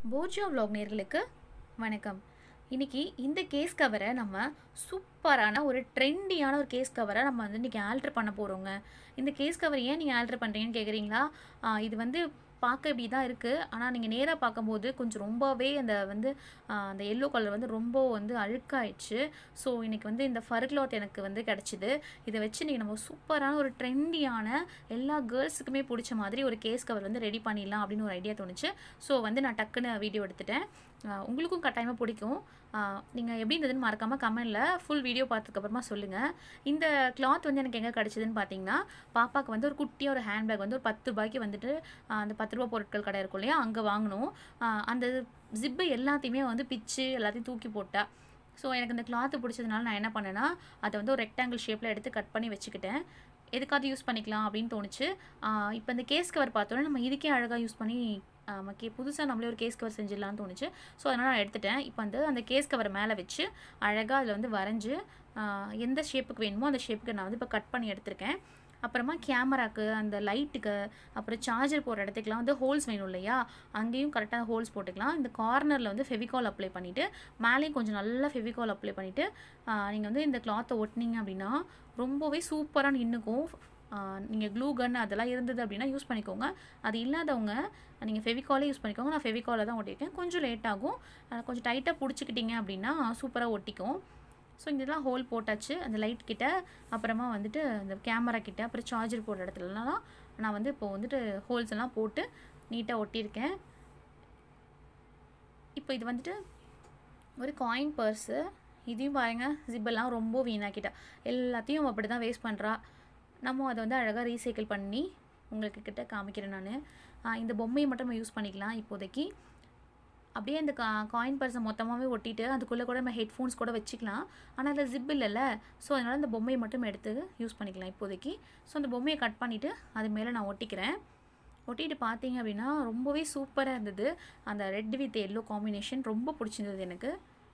போர்ஜியோ vlog நேர்களுக்கு வணக்கம் இன்னைக்கு இந்த கேஸ் கவரை நம்ம சூப்பரான ஒரு ட்ரெண்டியான ஒரு கேஸ் கவரை நம்ம வந்து இன்றைக்கி ஆல்ட்ரு பண்ண போகிறோங்க இந்த கேஸ் கவர் ஏன் நீங்கள் ஆல்ட்ரு பண்ணுறீங்கன்னு கேட்குறீங்களா ஆ, இது வந்து பார்க்க இப்படி தான் இருக்குது ஆனால் நீங்கள் நேராக பார்க்கும்போது கொஞ்சம் ரொம்பவே அந்த வந்து ஆ, அந்த எல்லோ கலர் வந்து ரொம்ப வந்து அழுக்காயிடுச்சு ஸோ இன்னைக்கு வந்து இந்த ஃபர் கிளாத் எனக்கு வந்து கிடச்சிது இதை வச்சு இன்றைக்கி நம்ம சூப்பரான ஒரு ட்ரெண்டியான எல்லா கேர்ள்ஸுக்குமே பிடிச்ச மாதிரி ஒரு கேஸ் கவர் வந்து ரெடி பண்ணிடலாம் அப்படின்னு ஒரு ஐடியா தோணுச்சு ஸோ வந்து நான் டக்குன்னு வீடியோ எடுத்துட்டேன் ஆஹ் உங்களுக்கும் கட்டாயமாக பிடிக்கும் நீங்கள் எப்படி இருந்ததுன்னு மறக்காமல் கமெண்டில் ஃபுல் வீடியோ பார்த்ததுக்கப்புறமா சொல்லுங்கள் இந்த கிளாத் வந்து எனக்கு எங்கே கிடச்சிதுன்னு பார்த்தீங்கன்னா பாப்பாவுக்கு வந்து ஒரு குட்டியாக ஒரு ஹேண்ட்பேக் வந்து ஒரு பத்து ரூபாய்க்கு வந்துட்டு ஆஹ் அந்த பத்து ரூபா பொருட்கள் கடை இருக்கும் இல்லையா அங்கே வாங்கினோம் ஆஹ் அந்த ஜிப்பு எல்லாத்தையுமே வந்து பிச்சு எல்லாத்தையும் தூக்கி போட்டா ஸோ எனக்கு இந்த கிளாத்து பிடிச்சதுனால நான் என்ன பண்ணேன்னா அதை வந்து ஒரு ரெக்டாங்கிள் ஷேப்பில் எடுத்து கட் பண்ணி வச்சுக்கிட்டேன் எதுக்காவது யூஸ் பண்ணிக்கலாம் அப்படின்னு தோணுச்சு இப்போ இந்த கேஸ் கவர் பார்த்தோன்னே நம்ம இதுக்கே அழகாக யூஸ் பண்ணி நம்ம கே புதுசாக நம்மளே ஒரு கேஸ் கவர் செஞ்சிடலாம்னு தோணுச்சு ஸோ அதனால் நான் எடுத்துட்டேன் இப்போ வந்து அந்த கேஸ் கவர் மேலே வச்சு அழகாக அதில் வந்து வரைஞ்சி ஆஹ் எந்த ஷேப்புக்கு வேணுமோ அந்த ஷேப்புக்கு நான் வந்து இப்போ கட் பண்ணி எடுத்திருக்கேன் அப்புறமா கேமராக்கு அந்த லைட்டுக்கு அப்புறம் சார்ஜர் போடுற இடத்துக்குலாம் வந்து ஹோல்ஸ் வேணும் இல்லையா அங்கேயும் கரெக்டாக ஹோல்ஸ் போட்டுக்கலாம் இந்த கார்னரில் வந்து ஃபெவிகால் அப்ளை பண்ணிவிட்டு மேலேயும் கொஞ்சம் நல்லா ஃபெவிகால் அப்ளை பண்ணிவிட்டு நீங்கள் வந்து இந்த கிளாத்தை ஒட்டினீங்க அப்படின்னா ரொம்பவே சூப்பராக நின்றுக்கும் நீங்கள் க்ளூ கன் அதெல்லாம் இருந்தது அப்படின்னா யூஸ் பண்ணிக்கோங்க அது இல்லாதவங்க நீங்கள் ஃபெவிகாலே யூஸ் பண்ணிக்கோங்க நான் ஃபெவிகாலில் தான் ஒட்டியிருக்கேன் கொஞ்சம் லேட் ஆகும் அஹ் கொஞ்சம் டைட்டாக பிடிச்சிக்கிட்டீங்க அப்படின்னா சூப்பராக ஒட்டிக்கும் ஸோ இதெல்லாம் ஹோல் போட்டாச்சு அந்த லைட் கிட்ட அப்புறமா வந்துட்டு அந்த கேமரா கிட்ட அப்புறம் சார்ஜர் போடுற இடத்துலலாம் நான் வந்து இப்போ வந்துட்டு ஹோல்ஸ் எல்லாம் போட்டு நீட்டாக ஒட்டியிருக்கேன் இப்போ இது வந்துட்டு ஒரு காயின் பர்ஸு இதையும் பாருங்க ஜிப்பெல்லாம் ரொம்ப வீணாக்கிட்டா எல்லாத்தையும் அப்படி தான் வேஸ்ட் பண்ணுறா நம்ம அதை வந்து அழகாக ரீசைக்கிள் பண்ணி உங்களுக்கு கிட்ட காமிக்கிறேன் நான் இந்த பொம்மையை மட்டும் நம்ம யூஸ் பண்ணிக்கலாம் இப்போதைக்கு அப்படியே இந்த கா காயின் பர்ஸை மொத்தமாகவே ஒட்டிட்டு அதுக்குள்ளே கூட நம்ம ஹெட்ஃபோன்ஸ் கூட வச்சுக்கலாம் ஆனால் அதில் ஜிப் இல்லைல்ல ஸோ அதனால் இந்த பொம்மையை மட்டும் எடுத்து யூஸ் பண்ணிக்கலாம் இப்போதைக்கு ஸோ அந்த பொம்மையை கட் பண்ணிவிட்டு அது மேலே நான் ஒட்டிக்கிறேன் ஒட்டிட்டு பார்த்தீங்க அப்படின்னா ரொம்பவே சூப்பராக இருந்தது அந்த ரெட் வித் எல்லோ காம்பினேஷன் ரொம்ப பிடிச்சிருந்தது எனக்கு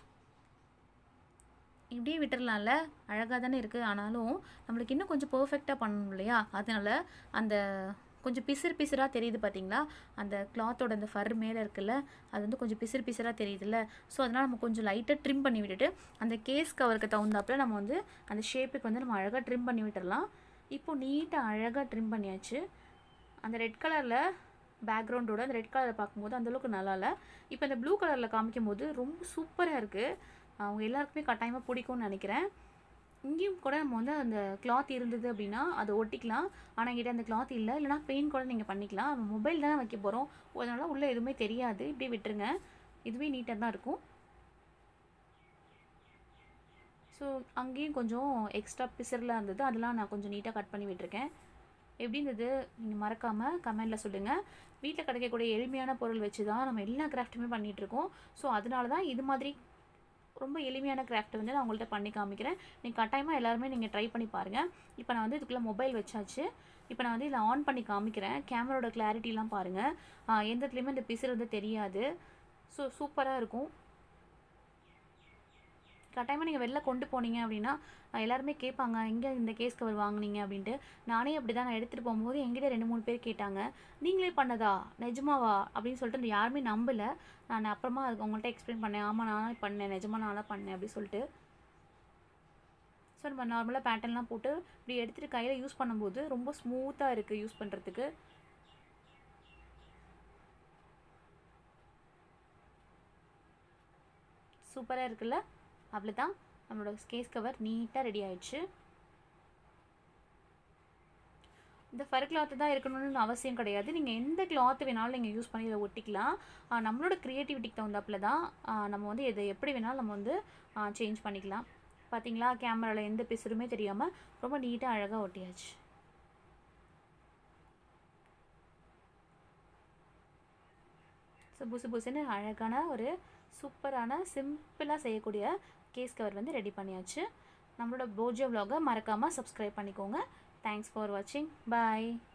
இப்படியே விட்டுறலாம்ல அழகாக தானே இருக்குது ஆனாலும் நம்மளுக்கு இன்னும் கொஞ்சம் பர்ஃபெக்டாக பண்ணணும் இல்லையா அதனால் அந்த கொஞ்சம் பிசிறு பிசிறாக தெரியுது பார்த்தீங்களா அந்த கிளாத்தோட அந்த ஃபர் மேலே இருக்குல்ல அது வந்து கொஞ்சம் பிசிறு பிசிறாக தெரியுதுல்ல ஸோ அதனால் நம்ம கொஞ்சம் லைட்டாக ட்ரிம் பண்ணி விட்டுட்டு அந்த கேஸ் கவருக்கு தகுந்தாப்புல நம்ம வந்து அந்த ஷேப்புக்கு வந்து நம்ம அழகாக ட்ரிம் பண்ணி விட்டுறலாம் இப்போ நீட்டாக அழகாக ட்ரிம் பண்ணியாச்சு அந்த ரெட் கலரில் பேக்ரவுண்டோட அந்த ரெட் கலரை பார்க்கும்போது அந்தளவுக்கு நல்லா இல்லை இப்போ இந்த ப்ளூ கலரில் காமிக்கும் போது ரொம்ப சூப்பராக இருக்குது அவங்க எல்லாருக்குமே கட்டாயமாக பிடிக்கும்னு நினைக்கிறேன் இங்கேயும் கூட நம்ம வந்து அந்த கிளாத் இருந்தது அப்படின்னா அதை ஒட்டிக்கலாம் ஆனால் என்கிட்ட அந்த கிளாத் இல்லை இல்லைனா பெயிண்ட் கூட நீங்கள் பண்ணிக்கலாம் நம்ம மொபைல் தானே வைக்க போகிறோம் அதனால் உள்ளே எதுவுமே தெரியாது இப்படியே விட்டுருங்க இதுவே நீட்டாக தான் இருக்கும் ஸோ அங்கேயும் கொஞ்சம் எக்ஸ்ட்ரா பிசர்லாம் இருந்தது அதெல்லாம் நான் கொஞ்சம் நீட்டாக கட் பண்ணி விட்டுருக்கேன் எப்படி இருந்தது நீங்கள் மறக்காமல் கமெண்டில் சொல்லுங்கள் வீட்டில் கிடைக்கக்கூடிய எளிமையான பொருள் வச்சு தான் நம்ம எல்லா கிராஃப்ட்டுமே பண்ணிகிட்ருக்கோம் ஸோ அதனால தான் இது மாதிரி ரொம்ப எளிமையான கிராஃப்ட் வந்து நான் உங்கள்கிட்ட பண்ணி காமிக்கிறேன் நீங்கள் கட்டாயமாக எல்லாருமே நீங்கள் ட்ரை பண்ணி பாருங்கள் இப்போ நான் வந்து இதுக்குள்ளே மொபைல் வச்சாச்சு இப்போ நான் வந்து இதை ஆன் பண்ணி காமிக்கிறேன் கேமராவோட கிளாரிட்டிலாம் பாருங்கள் எந்த இடத்துலையுமே இந்த பிசுறு வந்து தெரியாது ஸோ சூப்பராக இருக்கும் கட்டாயமாக நீங்கள் வெளில கொண்டு போனீங்க அப்படின்னா அஹ் எல்லாருமே கேட்பாங்க எங்கே இந்த கேஸ் கவர் வாங்குனீங்க அப்படின்ட்டு நானே அப்படி தான் நான் எடுத்துகிட்டு போகும்போது எங்கிட்ட ரெண்டு மூணு பேர் கேட்டாங்க நீங்களே பண்ணதா நிஜமாவா அப்படின்னு சொல்லிட்டு அந்த யாருமே நம்பலை நான் அப்புறமா அதுக்கு உங்கள்கிட்ட எக்ஸ்பிளைன் பண்ணேன் ஆமாம் நானே பண்ணேன் நிஜமா நானாக பண்ணேன் அப்படி சொல்லிட்டு ஸோ நம்ம நார்மலாக பேட்டர்ன்லாம் போட்டு இப்படி எடுத்துகிட்டு கையில் யூஸ் பண்ணும்போது ரொம்ப ஸ்மூத்தாக இருக்குது யூஸ் பண்ணுறதுக்கு சூப்பராக இருக்குல்ல அவ்வளோதான் நம்மளோட கேஸ் கவர் நீட்டாக ரெடி ஆயிடுச்சு இந்த ஃபர் கிளாத்து தான் இருக்கணும்னு அவசியம் கிடையாது நீங்கள் எந்த கிளாத் வேணாலும் நீங்கள் யூஸ் பண்ணி இதை ஒட்டிக்கலாம் ஆஹ் நம்மளோட க்ரியேட்டிவிட்டிக்கு தகுந்தாப்புல தான் ஆஹ் நம்ம வந்து இதை எப்படி வேணாலும் நம்ம வந்து சேஞ்ச் பண்ணிக்கலாம் பார்த்தீங்களா கேமராவில் எந்த பிசுறுமே தெரியாமல் ரொம்ப நீட்டாக அழகாக ஒட்டியாச்சு ஸோ புசு புசுன்னு அழகான ஒரு சூப்பரான சிம்பிளாக செய்யக்கூடிய கேஸ் கவர் வந்து ரெடி பண்ணியாச்சு நம்மளோட போஜோ vlog-அ மறக்காமல் சப்ஸ்கிரைப் பண்ணிக்கோங்க தேங்க்ஸ் ஃபார் வாட்சிங் பாய்